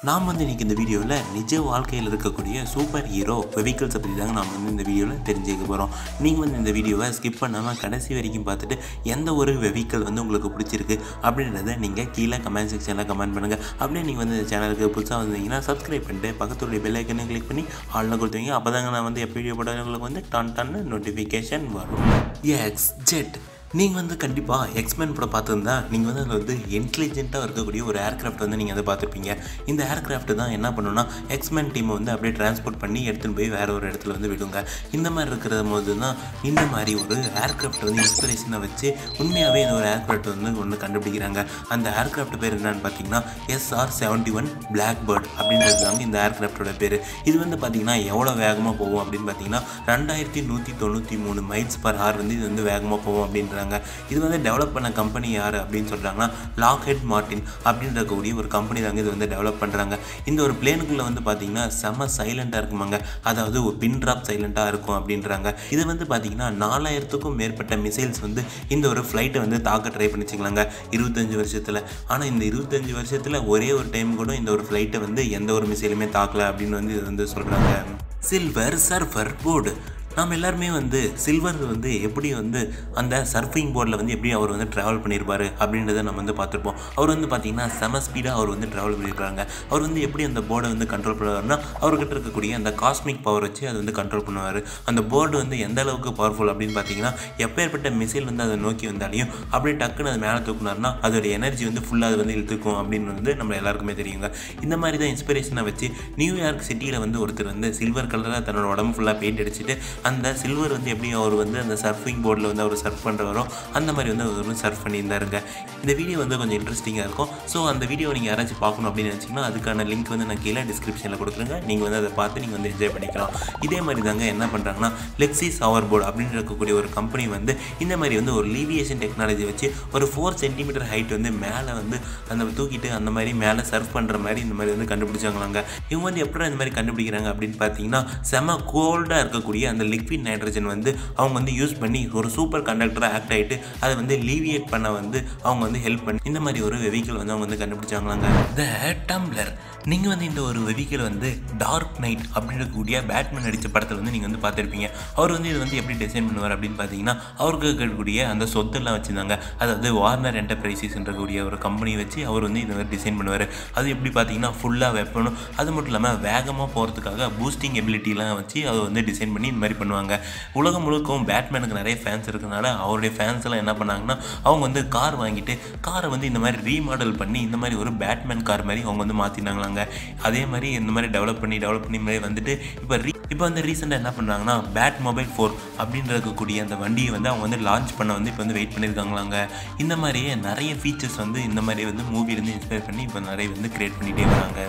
நாம் வந்து இன்றைக்கி இந்த வீடியோவில் நிஜ வாழ்க்கையில் இருக்கக்கூடிய சூப்பர் ஹீரோ வெஹிக்கிள்ஸை பற்றி தாங்க நாம் வந்து இந்த வீடியோவில் தெரிஞ்சுக்க போகிறோம் நீங்கள் வந்து இந்த வீடியோவை ஸ்கிப் பண்ணாமல் கடைசி வரைக்கும் பார்த்துட்டு எந்த ஒரு வெஹிக்கிள் வந்து உங்களுக்கு பிடிச்சிருக்கு அப்படின்றத நீங்கள் கீழே கமெண்ட் செக்ஷனில் கமெண்ட் பண்ணுங்கள் அப்படியே நீங்கள் வந்து இந்த சேனலுக்கு புதுசாக வந்தீங்கன்னா சப்ஸ்கிரைப் பண்ணிட்டு பக்கத்துடைய பெல் ஐக்கனை கிளிக் பண்ணி ஆளில் கொடுத்தீங்க அப்போ தாங்க நான் வந்து எப்போ வீடியோ போட்டாலும் உங்களுக்கு வந்து டான் டான்னு நோட்டிஃபிகேஷன் வரும் எக்ஸ் ஜெட் நீங்கள் வந்து கண்டிப்பாக எக்ஸ்மேன் படம் பார்த்துருந்தா நீங்கள் வந்து அதில் வந்து இன்டெலிஜென்ட்டாக இருக்கக்கூடிய ஒரு ஏர்க்ராஃப்ட் வந்து நீங்கள் அதை பார்த்துருப்பீங்க இந்த ஏர்க்ராஃப்ட் தான் என்ன பண்ணுன்னா எக்ஸ்மேன் டீமை வந்து அப்படியே டிரான்ஸ்போர்ட் பண்ணி எடுத்துகிட்டு போய் வேறு ஒரு இடத்துல வந்து விடுங்க இந்த மாதிரி இருக்கிற போது தான் இந்த மாதிரி ஒரு ஏர்க்ராஃப்ட் வந்து இன்ஸ்பிரேஷனை வச்சு உண்மையாகவே இந்த ஒரு ஏர்க்ராஃப்ட் வந்து ஒன்று கண்டுபிடிக்கிறாங்க அந்த ஏர்க்ராஃப்ட் பேர் என்னன்னு பார்த்தீங்கன்னா SR seventy one Blackbird அப்படின்றது தாங்க இந்த ஏர்க்ராஃப்டோட பேர் இது வந்து பார்த்தீங்கன்னா எவ்வளோ வேகமாக போகும் அப்படின்னு பார்த்தீங்கன்னா ரெண்டாயிரத்தி நூற்றி தொண்ணூற்றி மூணு மைல்ஸ் பர் ஹவர் வந்து இது வந்து வேகமாக போகும் அப்படின்றாங்க இது வந்து டெவலப் பண்ண கம்பெனி யார் அப்படின்னு சொல்கிறாங்கன்னா லாக்ஹெட் மார்டின் அப்படின்னு இருக்கக்கூடிய ஒரு கம்பெனி தாங்க இது வந்து டெவலப் பண்ணுறாங்க இந்த ஒரு பிளேனுக்குள்ளே வந்து பார்த்தீங்கன்னா செம்ம சைலண்ட்டாக இருக்குமாங்க அதாவது ஒரு பின் ட்ராப் சைலண்ட்டாக இருக்கும் அப்படின்றாங்க இது வந்து பார்த்தீங்கன்னா நாலாயிரத்துக்கும் மேற்பட்ட மிசைல்ஸ் வந்து இந்த ஒரு ஃப்ளைட்டை வந்து தாக்க ட்ரை பண்ணிச்சுக்கலாங்க இருபத்தஞ்சு வருஷத்தில் ஆனால் இந்த இருபத்தஞ்சு வருஷத்தில் ஒரே ஒரு டைம் கூட இந்த ஒரு ஃப்ளைட்டை வந்து எந்த ஒரு மிசைலுமே தாக்கல அப்படின்னு வந்து இது வந்து சொல்கிறாங்க சில்வர் சர்ஃபர் போர்டு நாம் எல்லாருமே வந்து சில்வர் வந்து எப்படி வந்து அந்த சர்ஃபிங் போர்டில் வந்து எப்படி அவர் வந்து ட்ராவல் பண்ணியிருப்பார் அப்படின்றத நம்ம வந்து பார்த்துருப்போம் அவர் வந்து பார்த்திங்கன்னா செம ஸ்பீடாக அவர் வந்து ட்ராவல் பண்ணியிருக்காங்க அவர் வந்து எப்படி அந்த போர்டை வந்து கண்ட்ரோல் பண்ணுவார்னா அவர்கிட்ட இருக்கக்கூடிய அந்த காஸ்மிக் பவர் வச்சு அதை வந்து கண்ட்ரோல் பண்ணுவார் அந்த போர்டு வந்து எந்த அளவுக்கு பவர்ஃபுல் அப்படின்னு பார்த்தீங்கன்னா எப்பேற்பட்ட மிசைல் வந்து அதை நோக்கி வந்தாலையும் அப்படியே டக்குன்னு அது மேலே தூக்குனார்னா அதோட எனர்ஜி வந்து ஃபுல்லாக அது வந்து இழுத்துக்கும் அப்படின்னு வந்து நம்ம எல்லாருக்குமே தெரியுங்க இந்த மாதிரி தான் இன்ஸ்பிரேஷனை வச்சு நியூயார்க் சிட்டியில் வந்து ஒருத்தர் வந்து சில்வர் கலரில் தன்னோட உடம்பு ஃபுல்லாக பெயிண்ட் அடிச்சுட்டு அந்த சில்வர் வந்து எப்படி அவர் வந்து அந்த சர்ஃபிங் போர்டில் வந்து அவர் சர்ஃப் பண்ணுறவரோ அந்த மாதிரி வந்து அவர் வந்து சர்ஃப் பண்ணியிருந்தாருங்க இந்த வீடியோ வந்து கொஞ்சம் இன்ட்ரெஸ்டிங்காக இருக்கும் ஸோ அந்த வீடியோ நீங்கள் யாராச்சும் பார்க்கணும் அப்படின்னு நினச்சிங்கன்னா அதுக்கான லிங்க் வந்து நான் கீழே டிஸ்கிரிப்ஷனில் கொடுத்துருங்க நீங்கள் வந்து அதை பார்த்து நீங்கள் வந்து என்ஜாய் பண்ணிக்கலாம் இதே மாதிரி தாங்க என்ன பண்ணுறாங்கன்னா லெக்ஸிஸ் அவர் போர்டு அப்படின்னு இருக்கக்கூடிய ஒரு கம்பெனி வந்து இந்த மாதிரி வந்து ஒரு லீவியேஷன் டெக்னாலஜி வச்சு ஒரு ஃபோர் சென்டிமீட்டர் ஹைட் வந்து மேலே வந்து அந்த தூக்கிட்டு அந்த மாதிரி மேலே சர்ஃப் பண்ணுற மாதிரி இந்த மாதிரி வந்து கண்டுபிடிச்சாங்களாங்க இவங்க வந்து எப்படி இந்த மாதிரி கண்டுபிடிக்கிறாங்க அப்படின்னு பார்த்தீங்கன்னா செம கோல்டாக இருக்கக்கூடிய அந்த லிக்விட் நைட்ரஜன் வந்து அவங்க வந்து யூஸ் பண்ணி ஒரு சூப்பர் கண்டக்டராக ஆக்ட் ஆகிட்டு அதை வந்து லீவியேட் பண்ண வந்து அவங்க வந்து ஹெல்ப் பண்ணி இந்த மாதிரி ஒரு வெஹிக்கிள் வந்து அவங்க வந்து கண்டுபிடிச்சாங்களாங்க த டம்ளர் நீங்கள் வந்து இந்த ஒரு வெஹிக்கிள் வந்து டார்க் நைட் அப்படின்றக்கூடிய பேட்மேன் நடித்த படத்தில் வந்து நீங்கள் வந்து பார்த்துருப்பீங்க அவர் வந்து இது வந்து எப்படி டிசைன் பண்ணுவார் அப்படின்னு பார்த்தீங்கன்னா அவருக்கு இருக்கக்கூடிய அந்த சொத்தெல்லாம் வச்சுருந்தாங்க அதாவது வார்னர் என்டர்பிரைசஸ்ன்றக்கூடிய ஒரு கம்பெனி வச்சு அவர் வந்து இதை டிசைன் பண்ணுவார் அது எப்படி பார்த்தீங்கன்னா ஃபுல்லாக வெப்பனும் அது மட்டும் இல்லாமல் வேகமாக போகிறதுக்காக பூஸ்டிங் எபிலிட்டிலாம் வச்சு அதை வந்து டிசைன் பண்ணி இந்த மாதிரி பண்ணுவாங்க உலகம் முழுக்கவும் பேட்மேனுக்கு நிறைய ஃபேன்ஸ் இருக்கனால அவருடைய ஃபேன்ஸ் எல்லாம் என்ன பண்ணாங்கன்னா அவங்க வந்து கார் வாங்கிட்டு காரை வந்து இந்த மாதிரி ரீமாடல் பண்ணி இந்த மாதிரி ஒரு பேட்மேன் கார் மாதிரி அவங்க வந்து மாற்றினாங்களாங்க அதே மாதிரி இந்த மாதிரி டெவலப் பண்ணி டெவலப் பண்ணி மாதிரி வந்துட்டு இப்போ ரீ இப்போ வந்து ரீசெண்டாக என்ன பண்ணாங்கன்னா பேட் மொபைல் ஃபோர் அப்படின்னு இருக்கக்கூடிய அந்த வண்டியை வந்து அவங்க வந்து லான்ச் பண்ண வந்து இப்போ வந்து வெயிட் பண்ணியிருக்காங்களாங்க இந்த மாதிரியே நிறைய ஃபீச்சர்ஸ் வந்து இந்த மாதிரி வந்து மூவிலேருந்து இன்ஸ்பயர் பண்ணி இப்போ நிறைய வந்து கிரியேட் பண்ணிகிட்டே வராங்க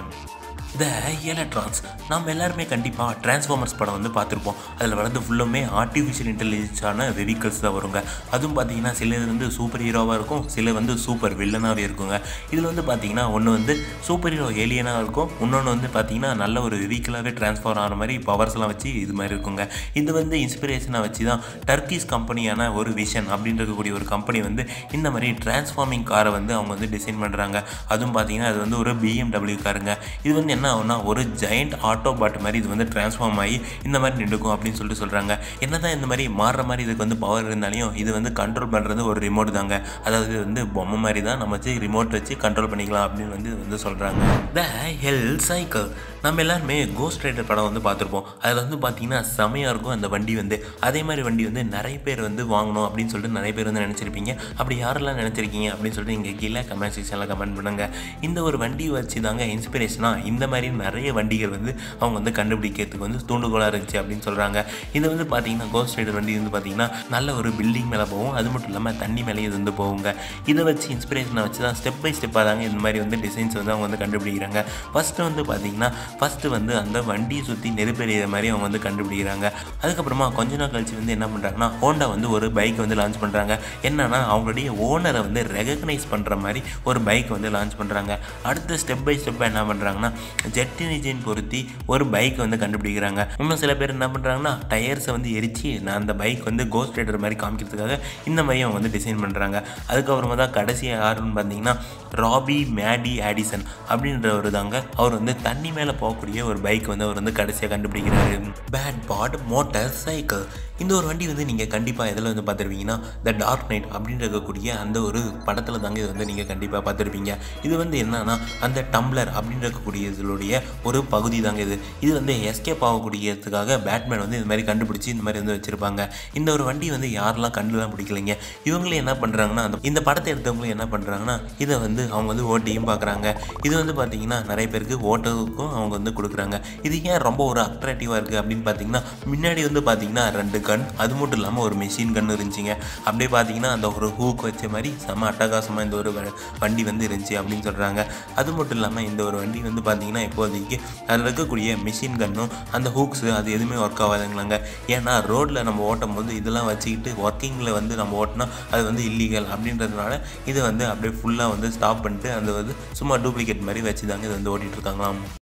த எலக்ட்ரான்ஸ் நம்ம எல்லாருமே கண்டிப்பாக டிரான்ஸ்ஃபார்மர்ஸ் படம் வந்து பார்த்துருப்போம் அதில் வரது ஃபுல்லுமே ஆர்டிஃபிஷியல் இன்டெலிஜென்ஸான வெஹிக்கல்ஸ் தான் வருங்க அதுவும் பார்த்தீங்கன்னா சில இது வந்து சூப்பர் ஹீரோவாக இருக்கும் சில வந்து சூப்பர் வில்லனாகவே இருக்குங்க இதில் வந்து பார்த்தீங்கன்னா ஒன்று வந்து சூப்பர் ஹீரோ ஏலியனாக இருக்கும் இன்னொன்று வந்து பார்த்தீங்கன்னா நல்ல ஒரு வெஹிக்கிளாகவே ட்ரான்ஸ்ஃபார் ஆகிற மாதிரி பவர்ஸ்லாம் வச்சு இது மாதிரி இருக்குங்க இது வந்து இன்ஸ்பிரேஷனாக வச்சு தான் டர்க்கிஸ் கம்பெனியான ஒரு விஷன் அப்படின்னு இருக்கக்கூடிய ஒரு கம்பெனி வந்து இந்த மாதிரி டிரான்ஸ்ஃபார்மிங் காரை வந்து அவங்க வந்து டிசைன் பண்ணுறாங்க அதுவும் பார்த்தீங்கன்னா அது வந்து ஒரு பிஎம்டபிள்யூ காருங்க இது வந்து என்ன ஆகும்னா ஒரு ஜெயண்ட் ஆட்டோ பாட் மாதிரி இது வந்து டிரான்ஸ்ஃபார்ம் ஆகி இந்த மாதிரி நின்றுக்கும் அப்படின்னு சொல்லிட்டு சொல்கிறாங்க என்ன தான் இந்த மாதிரி மாறுற மாதிரி இதுக்கு வந்து பவர் இருந்தாலையும் இது வந்து கண்ட்ரோல் பண்ணுறது ஒரு ரிமோட் தாங்க அதாவது இது வந்து பொம்மை மாதிரி தான் நம்ம வச்சு ரிமோட் வச்சு கண்ட்ரோல் பண்ணிக்கலாம் அப்படின்னு வந்து இது வந்து சொல்கிறாங்க த ஹெல் சைக்கிள் நம்ம எல்லாருமே கோஸ்ட் ரைடர் படம் வந்து பார்த்துருப்போம் அதில் வந்து பார்த்தீங்கன்னா செமையாக இருக்கும் அந்த வண்டி வந்து அதே மாதிரி வண்டி வந்து நிறைய பேர் வந்து வாங்கணும் அப்படின்னு சொல்லிட்டு நிறைய பேர் வந்து நினச்சிருப்பீங்க அப்படி யாரெல்லாம் நினச்சிருக்கீங்க அப்படின்னு சொல்லிட்டு நீங்கள் கீழே கமெண்ட் செக்ஷனில் கமெண்ட் பண்ணுங்கள் இந்த ஒரு வண்டி வச்சு தாங்க இன்ஸ்பிரேஷனாக இந்த மாதிரி நிறைய வண்டிகள் வந்து அவங்க வந்து கண்டுபிடிக்கிறதுக்கு வந்து தூண்டுகோலாக இருந்துச்சு அப்படின்னு சொல்கிறாங்க இது வந்து பார்த்தீங்கன்னா கோஸ்ட் ரைடர் வண்டி வந்து பார்த்தீங்கன்னா நல்ல ஒரு பில்டிங் மேலே போகும் அது மட்டும் இல்லாமல் தண்ணி மேலே இது வந்து போகுங்க இதை வச்சு இன்ஸ்பிரேஷனை வச்சு தான் ஸ்டெப் பை ஸ்டெப்பாக தாங்க இந்த மாதிரி வந்து டிசைன்ஸ் வந்து அவங்க வந்து கண்டுபிடிக்கிறாங்க ஃபஸ்ட்டு வந்து பார்த்தீங்கன்னா ஃபஸ்ட்டு வந்து அந்த வண்டியை சுற்றி நெருப்பெறிகிற மாதிரி அவங்க வந்து கண்டுபிடிக்கிறாங்க அதுக்கப்புறமா கொஞ்ச நாள் கழிச்சு வந்து என்ன பண்ணுறாங்கன்னா ஹோண்டா வந்து ஒரு பைக் வந்து லான்ச் பண்ணுறாங்க என்னன்னா அவங்களுடைய ஓனரை வந்து ரெகக்னைஸ் பண்ணுற மாதிரி ஒரு பைக் வந்து லான்ச் பண்ணுறாங்க அடுத்த ஸ்டெப் பை ஸ்டெப்பாக என்ன பண்ணுறாங்கன்னா ஜெட் இன்ஜின் பொருத்தி ஒரு பைக் வந்து கண்டுபிடிக்கிறாங்க இன்னும் சில பேர் என்ன பண்ணுறாங்கன்னா டயர்ஸை வந்து எரிச்சு நான் அந்த பைக் வந்து கோஸ்ட் ரைடர் மாதிரி காமிக்கிறதுக்காக இந்த மாதிரி அவங்க வந்து டிசைன் பண்ணுறாங்க அதுக்கப்புறமா தான் கடைசியாக யாருன்னு பார்த்தீங்கன்னா ராபி மேடி ஆடிசன் அப்படின்றவர் தாங்க அவர் வந்து தண்ணி மேலே போகக்கூடிய ஒரு பைக் வந்து அவர் வந்து கடைசியாக கண்டுபிடிக்கிறாரு பேட் பாட் மோட்டார் சைக்கிள் இந்த ஒரு வண்டி வந்து நீங்கள் கண்டிப்பாக எதில் வந்து பார்த்துருப்பீங்கன்னா த டார்க் நைட் அப்படின்னு இருக்கக்கூடிய அந்த ஒரு படத்தில் தாங்க இது வந்து நீங்கள் கண்டிப்பாக பார்த்துருப்பீங்க இது வந்து என்னன்னா அந்த டம்ளர் அப்படின்னு இருக்கக்கூடிய இதனுடைய ஒரு பகுதி தாங்க இது இது வந்து எஸ்கேப் ஆகக்கூடியதுக்காக பேட்மேன் வந்து இது மாதிரி கண்டுபிடிச்சி இந்த மாதிரி வந்து வச்சுருப்பாங்க இந்த ஒரு வண்டி வந்து யாரெல்லாம் கண்டுலாம் பிடிக்கலைங்க இவங்களே என்ன பண்ணுறாங்கன்னா அந்த இந்த படத்தை எடுத்தவங்களும் என்ன பண்ணுறாங்கன்னா இதை வந்து அவங்க வந்து ஓட்டியும் பார்க்குறாங்க இது வந்து பார்த்தீங்கன்னா நிறைய பேருக்கு ஓட்டோவுக்கும் அவங்க வந்து கொடுக்குறாங்க இது ஏன் ரொம்ப ஒரு அட்ராக்டிவாக இருக்குது அப்படின்னு பார்த்தீங்கன்னா முன்னாடி வந்து பார்த்தீங்கன்னா ரெண்டு கன் அது மட்டும் இல்லாமல் ஒரு மெஷின் கன் இருந்துச்சுங்க அப்படியே பார்த்தீங்கன்னா அந்த ஒரு ஹூக் வச்ச மாதிரி செம அட்டகாசமாக இந்த ஒரு வ- வண்டி வந்து இருந்துச்சு அப்படின்னு சொல்கிறாங்க அது மட்டும் இல்லாமல் இந்த ஒரு வண்டி வந்து பார்த்தீங்கன்னா இப்போதைக்கு அதில் இருக்கக்கூடிய மிஷின் கன்னும் அந்த ஹூக்ஸு அது எதுவுமே ஒர்க் ஆகாதுங்களாங்க ஏன்னா ரோட்டில் நம்ம ஓட்டும் போது இதெல்லாம் வச்சுக்கிட்டு ஒர்க்கிங்கில் வந்து நம்ம ஓட்டினா அது வந்து இல்லீகல் அப்படின்றதுனால இதை வந்து அப்படியே ஃபுல்லாக வந்து ஸ்டாப் பண்ணிட்டு அந்த வந்து சும்மா டூப்ளிகேட் மாதிரி வச்சு தாங்க இது வந்து ஓட்டிகிட்டு இருக்காங்களாம்